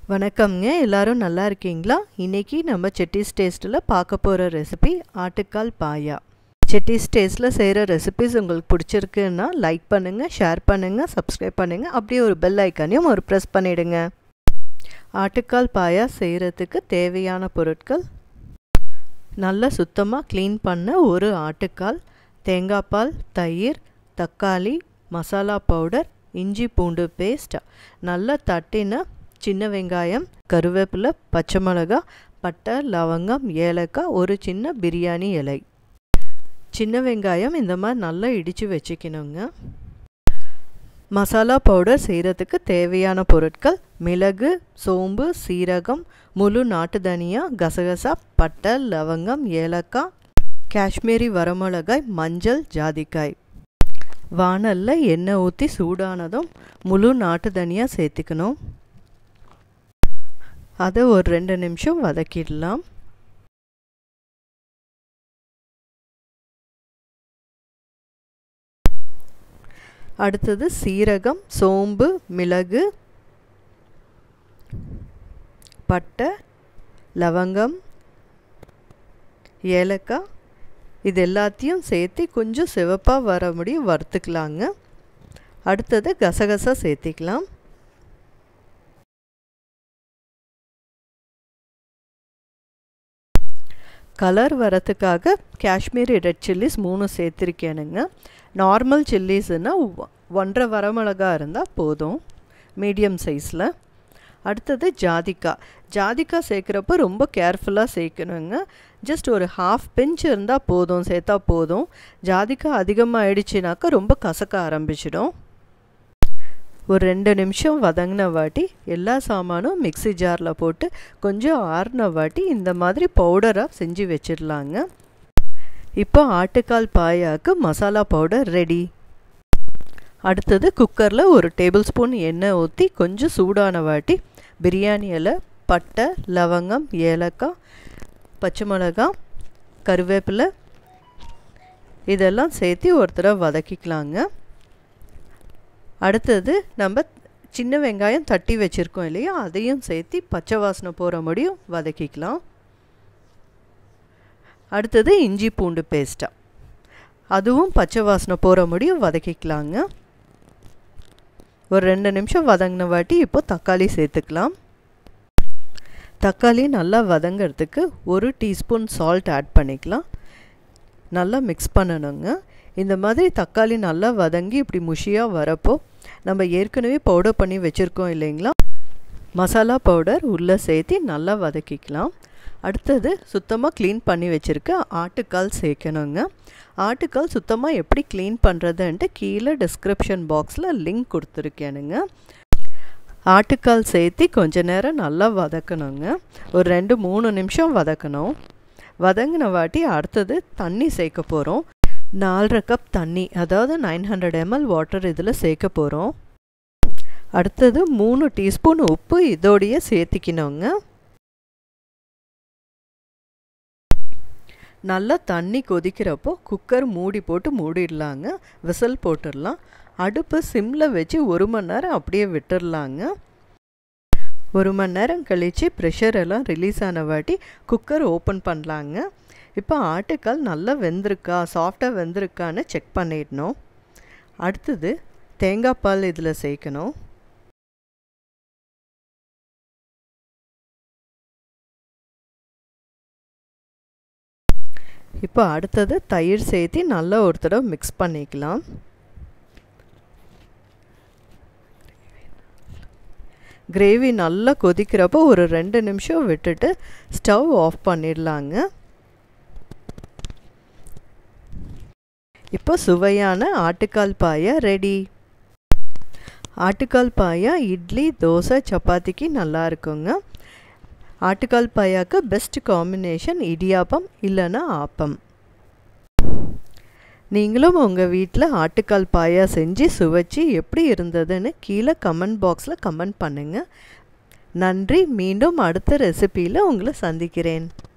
வணக்கம்ங்க எல்லாரும் நல்லா இருக்கீங்களா இன்னைக்கு நம்ம செட்டிஸ் டேஸ்ட்டில் பார்க்க போகிற ரெசிபி ஆட்டுக்கால் பாயா செட்டிஸ் டேஸ்ட்டில் செய்கிற ரெசிபிஸ் உங்களுக்கு பிடிச்சிருக்குன்னா லைக் பண்ணுங்கள் ஷேர் பண்ணுங்கள் சப்ஸ்கிரைப் பண்ணுங்கள் அப்படியே ஒரு பெல் ஐக்கானையும் ஒரு ப்ரெஸ் பண்ணிவிடுங்க ஆட்டுக்கால் பாயா செய்கிறதுக்கு தேவையான பொருட்கள் நல்லா சுத்தமாக க்ளீன் பண்ண ஒரு ஆட்டுக்கால் தேங்காய் பால் தயிர் தக்காளி மசாலா பவுடர் இஞ்சி பூண்டு பேஸ்ட் நல்லா தட்டின சின்ன வெங்காயம் கருவேப்பிலை பச்சை மிளகா பட்டை லவங்கம் ஏலக்காய் ஒரு சின்ன பிரியாணி இலை சின்ன வெங்காயம் இந்த மாதிரி நல்லா இடித்து வச்சுக்கணுங்க மசாலா பவுடர் செய்கிறதுக்கு தேவையான பொருட்கள் மிளகு சோம்பு சீரகம் முழு நாட்டு தனியா கசகசா பட்டை லவங்கம் ஏலக்காய் காஷ்மீரி வரமிளகாய் மஞ்சள் ஜாதிக்காய் வானலில் எண்ணெய் ஊற்றி சூடானதும் முழு நாட்டு தனியாக சேர்த்துக்கணும் அதை ஒரு ரெண்டு நிமிஷம் வதக்கிடலாம் அடுத்தது சீரகம் சோம்பு மிளகு பட்டை லவங்கம் ஏலக்காய் இது எல்லாத்தையும் சேர்த்து கொஞ்சம் சிவப்பாக வர முடியும் வறுத்துக்கலாங்க அடுத்தது கசகசா சேர்த்திக்கலாம் கலர் வரத்துக்காக காஷ்மீரி ரெட் சில்லிஸ் மூணு சேர்த்துருக்கேனுங்க நார்மல் சில்லிஸ்னால் ஒன்றரை வரமிளகா இருந்தால் போதும் மீடியம் சைஸில் அடுத்தது ஜாதிக்காய் ஜாதிக்காய் சேர்க்குறப்ப ரொம்ப கேர்ஃபுல்லாக சேர்க்கணுங்க ஜஸ்ட் ஒரு ஹாஃப் பிஞ்ச் இருந்தால் போதும் சேர்த்தா போதும் ஜாதிக்காய் அதிகமாக ஆயிடுச்சுனாக்கா ரொம்ப கசக்க ஆரம்பிச்சிடும் ஒரு ரெண்டு நிமிஷம் வதங்கின வாட்டி எல்லா சாமானும் மிக்சி ஜாரில் போட்டு கொஞ்சம் ஆறின வாட்டி இந்த மாதிரி பவுடராக செஞ்சு வச்சிடலாங்க இப்போ ஆட்டுக்கால் பாயாவுக்கு மசாலா பவுடர் ரெடி அடுத்தது குக்கரில் ஒரு டேபிள் ஸ்பூன் எண்ணெய் ஊற்றி கொஞ்சம் சூடான வாட்டி பிரியாணி இலை பட்டை லவங்கம் ஏலக்காய் பச்சை மிளகா கருவேப்பிலை இதெல்லாம் சேர்த்து ஒருத்தர வதக்கிக்கலாங்க அடுத்தது நம்ம சின்ன வெங்காயம் தட்டி வச்சுருக்கோம் இல்லையா அதையும் சேர்த்து பச்சை வாசனை போகிற முடியும் வதக்கிக்கலாம் அடுத்தது இஞ்சி பூண்டு பேஸ்ட்டாக அதுவும் பச்சை வாசனை போகிற முடியும் வதக்கிக்கலாங்க ஒரு ரெண்டு நிமிஷம் வதங்கின வாட்டி இப்போ தக்காளி சேர்த்துக்கலாம் தக்காளி நல்லா வதங்கிறதுக்கு ஒரு டீஸ்பூன் சால்ட் ஆட் பண்ணிக்கலாம் நல்லா மிக்ஸ் பண்ணணுங்க இந்த மாதிரி தக்காளி நல்லா வதங்கி இப்படி முஷியாக வரப்போ நம்ம ஏற்கனவே பவுடர் பண்ணி வச்சுருக்கோம் இல்லைங்களா மசாலா பவுடர் உள்ளே சேர்த்து நல்லா வதக்கிக்கலாம் அடுத்தது சுத்தமாக க்ளீன் பண்ணி வச்சுருக்க ஆட்டுக்கால் சேர்க்கணுங்க ஆட்டுக்கால் சுத்தமாக எப்படி க்ளீன் பண்ணுறதுன்ட்டு கீழே டிஸ்கிரிப்ஷன் பாக்ஸில் லிங்க் கொடுத்துருக்கேனுங்க ஆட்டுக்கால் சேர்த்து கொஞ்ச நேரம் நல்லா வதக்கணுங்க ஒரு ரெண்டு மூணு நிமிஷம் வதக்கணும் வதங்கின வாட்டி அடுத்தது தண்ணி சேர்க்க போகிறோம் நாலரை கப் தண்ணி அதாவது நைன் ஹண்ட்ரட் எம்எல் வாட்டர் இதில் சேர்க்க போகிறோம் அடுத்தது மூணு டீஸ்பூன் உப்பு இதோடைய சேர்த்திக்கணுங்க நல்லா தண்ணி கொதிக்கிறப்போ குக்கர் மூடி போட்டு மூடிடலாங்க விசில் போட்டுடலாம் அடுப்பு சிம்மில் வச்சு ஒரு மணி நேரம் அப்படியே விட்டுடலாங்க ஒரு மணி நேரம் கழித்து ப்ரெஷர் எல்லாம் ரிலீஸ் ஆன வாட்டி குக்கர் ஓப்பன் பண்ணலாங்க இப்போ ஆட்டுக்கால் நல்லா வெந்திருக்கா சாஃப்டாக வெந்திருக்கான்னு செக் பண்ணிடணும் அடுத்தது தேங்காய் பால் இதில் சேர்க்கணும் இப்போ அடுத்தது தயிர் சேர்த்து நல்லா ஒரு தடவை மிக்ஸ் பண்ணிக்கலாம் கிரேவி நல்லா கொதிக்கிறப்போ ஒரு ரெண்டு நிமிஷம் விட்டுட்டு ஸ்டவ் ஆஃப் பண்ணிடலாங்க இப்போ சுவையான ஆட்டுக்கால் பாயா ரெடி ஆட்டுக்கால் பாயா இட்லி தோசை சப்பாத்திக்கு நல்லா இருக்குங்க ஆட்டுக்கால் பாயாவுக்கு பெஸ்ட் காம்பினேஷன் இடியாப்பம் இல்லைன்னா ஆப்பம் நீங்களும் உங்கள் வீட்டில் ஆட்டுக்கால் பாயா செஞ்சு சுவைச்சி எப்படி இருந்ததுன்னு கீழே கமெண்ட் பாக்ஸில் கமெண்ட் பண்ணுங்கள் நன்றி மீண்டும் அடுத்த ரெசிப்பியில் உங்களை சந்திக்கிறேன்